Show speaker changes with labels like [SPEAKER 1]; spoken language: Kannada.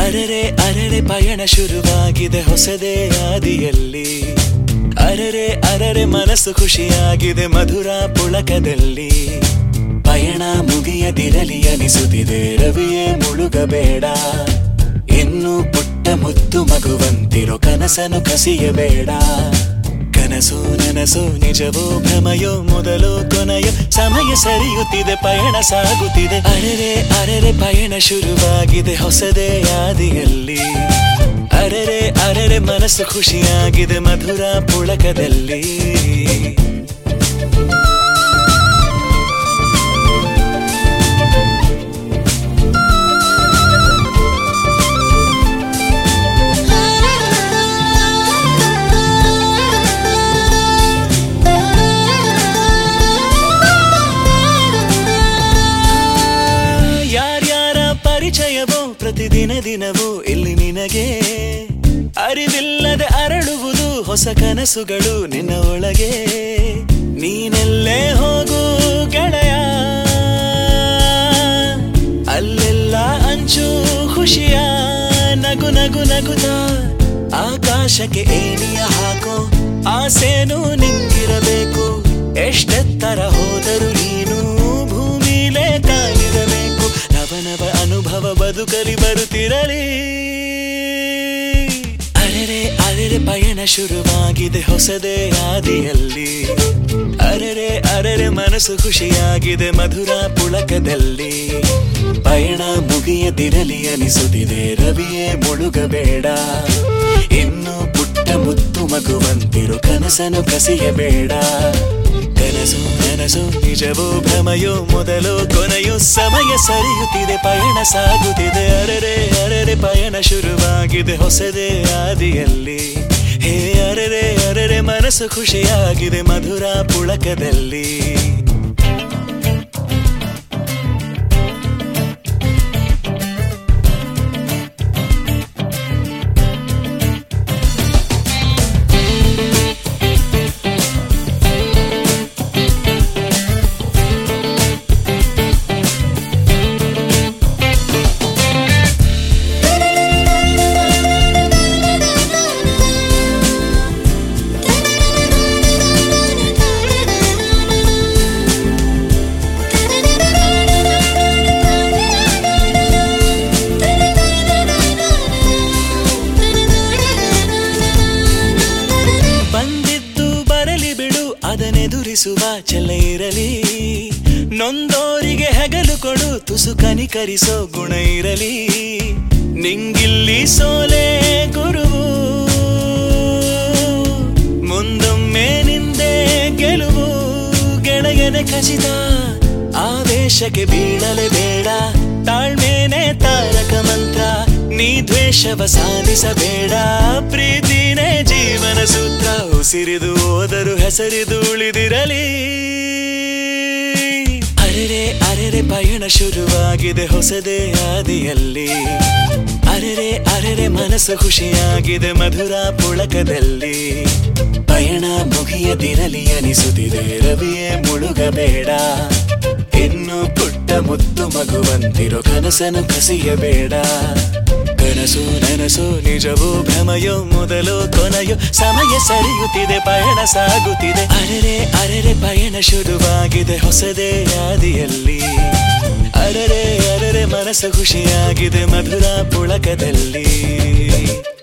[SPEAKER 1] ಅರರೆ ಅರರೆ ಪಯಣ ಶುರುವಾಗಿದೆ ಹೊಸದೇ ಆದಿಯಲ್ಲಿ ಅರರೆ ಅರರೆ ಮನಸ್ಸು ಖುಷಿಯಾಗಿದೆ ಮಧುರ ಪುಳಕದಲ್ಲಿ ಪಯಣ ಮುಗಿಯದಿರಲಿ ಅನಿಸುತ್ತಿದೆ ರವಿಯೇ ಮುಳುಗಬೇಡ ಇನ್ನು ಪುಟ್ಟ ಮುತ್ತು ಮಗುವಂತಿರೋ ಕನಸನು ಕಸಿಯಬೇಡ ಕನಸು ನನಸು ನಿಜವೋ ಭ್ರಮಯೋ ಮೊದಲು ಕೊನೆಯೋ ಸಮಯ ಸರಿಯುತ್ತಿದೆ ಪಯಣ ಸಾಗುತ್ತಿದೆ ಅರೆರೆ ಅರೆರೆ ಪಯಣ ಶುರುವಾಗಿದೆ ಹೊಸದೇ ಆದಿಯಲ್ಲಿ ಅರೆರೆ ಅರೆರೆ ಮನಸ್ಸು ಖುಷಿಯಾಗಿದೆ ಮಧುರ ಪುಳಕದಲ್ಲಿ ಯಾರ್ಯಾರ ಪರಿಚಯವೋ ಪ್ರತಿದಿನ ದಿನವೂ ಇಲ್ಲಿ ನಿನಗೆ ಅರಿವಿಲ್ಲದೆ ಅರಳುವುದು ಹೊಸ ಕನಸುಗಳು ನಿನ್ನ ಒಳಗೆ ನೀನೆಲ್ಲೇ ಹೋಗು ಗೆಳೆಯ ಅಲ್ಲೆಲ್ಲ ಅಂಚು ಖುಷಿಯ ನಗು ನಗು ನಗುತ್ತಾ ಆಕಾಶಕ್ಕೆ ಏಣಿಯ ಹಾಕೋ ಆಸೆನೂ ನಿಂಗಿರಬೇಕು ಎಷ್ಟೆತ್ತರ ಹೋದರೂ ನೀನು ಭೂಮಿಲೇ ಕಾಲಿರಬೇಕು ನವನವ ಅನುಭವ ಬದುಕಲಿ ಬರುತ್ತಿರಲಿ ಅರೆರೆ ಅರೆರೆ ಪಯಣ ಶುರುವಾಗಿದೆ ಹೊಸದೇ ಆದಿಯಲ್ಲಿ ಅರೆರೆ ಅರೆರೆ ಮನಸ್ಸು ಖುಷಿಯಾಗಿದೆ ಮಧುರ ಪುಳಕದಲ್ಲಿ ಪಯಣ ಮುಗಿಯದಿರಲಿ ಅನಿಸುತ್ತಿದೆ ರವಿಯೇ ಮುಳುಗಬೇಡ ಇನ್ನು ಪುಟ್ಟ ಮುತ್ತು ಮಗುವಂತಿರು ಕನಸನು ಕಸಿಯಬೇಡ ಕನಸು ನನಸು ನಿಜವೋ ಭ್ರಮಯೋ ಮೊದಲು ಕೊನೆಯೋ ಸಮಯ ಸರಿಯುತ್ತಿದೆ ಪಯಣ ಸಾಗುತ್ತಿದೆ ಅರೆರೆ ಅರೆರೆ ಪಯಣ ಶುರುವಾಗಿದೆ ಹೊಸದೇ ಆದಿಯಲ್ಲಿ ಹೇ ಅರೆರೆ ಅರೆರೆ ಮನಸ್ಸು ಖುಷಿಯಾಗಿದೆ ಮಧುರ ಪುಳಕದಲ್ಲಿ ಬಂದಿದ್ದು ಬರಲಿ ಬಿಡು ಅದನ್ನೆದುರಿಸುವ ಛಲ ಇರಲಿ ನೊಂದೋರಿಗೆ ಹೆಗಲು ಕೊಡು ತುಸು ಕನಿಕರಿಸೋ ಗುಣ ಇರಲಿ ನಿಂಗಿಲ್ಲಿ ಸೋಲೆ ಗುರುವು ಮುಂದೊಮ್ಮೆ ನಿಂದೆ ಗೆಲುವು ಗೆಳೆಯನೆ ಖಚಿತ ಆವೇಶಕ್ಕೆ ಬೀಳಲೆ ಬೇಡ ತಾಳ್ಮೇನೆ ತಾರಕ ಮಂತ್ರ ನೀ ದ್ವೇಷವ ಸಾಧಿಸಬೇಡ ಪ್ರೀತಿನೇ ಜೀವನ ಸೂತ್ರ ಉಸಿರಿದು ಹೋದರು ಹೆಸರಿದು ಉಳಿದಿರಲಿ ಅರೆರೆ ಅರೆರೆ ಪಯಣ ಶುರುವಾಗಿದೆ ಹೊಸದೇ ಆದಿಯಲ್ಲಿ ಅರೆರೆ ಅರೆರೆ ಮನಸ್ಸು ಖುಷಿಯಾಗಿದೆ ಮಧುರ ಪುಳಕದಲ್ಲಿ ಪಯಣ ಮುಗಿಯದಿರಲಿ ಅನಿಸುತ್ತಿದೆ ರವಿಯೇ ಮುಳುಗಬೇಡ ಇನ್ನು ಪುಟ್ಟ ಮುತ್ತು ಮಗುವಂತಿರೋ ಕನಸನು ಕಸಿಯಬೇಡ ಕನಸು ನನಸು ನಿಜವೋ ಭ್ರಮಯೋ ಮೊದಲು ಕೊನೆಯೋ ಸಮಯ ಸರಿಯುತ್ತಿದೆ ಪಯಣ ಸಾಗುತ್ತಿದೆ ಅರೆರೆ ಅರೆರೆ ಪಯಣ ಶುರುವಾಗಿದೆ ಹೊಸದೇ ಆದಿಯಲ್ಲಿ ಅರೆರೆ ಅರೆರೆ ಮನಸ್ಸು ಖುಷಿಯಾಗಿದೆ ಮಧುರ ಪುಳಕದಲ್ಲಿ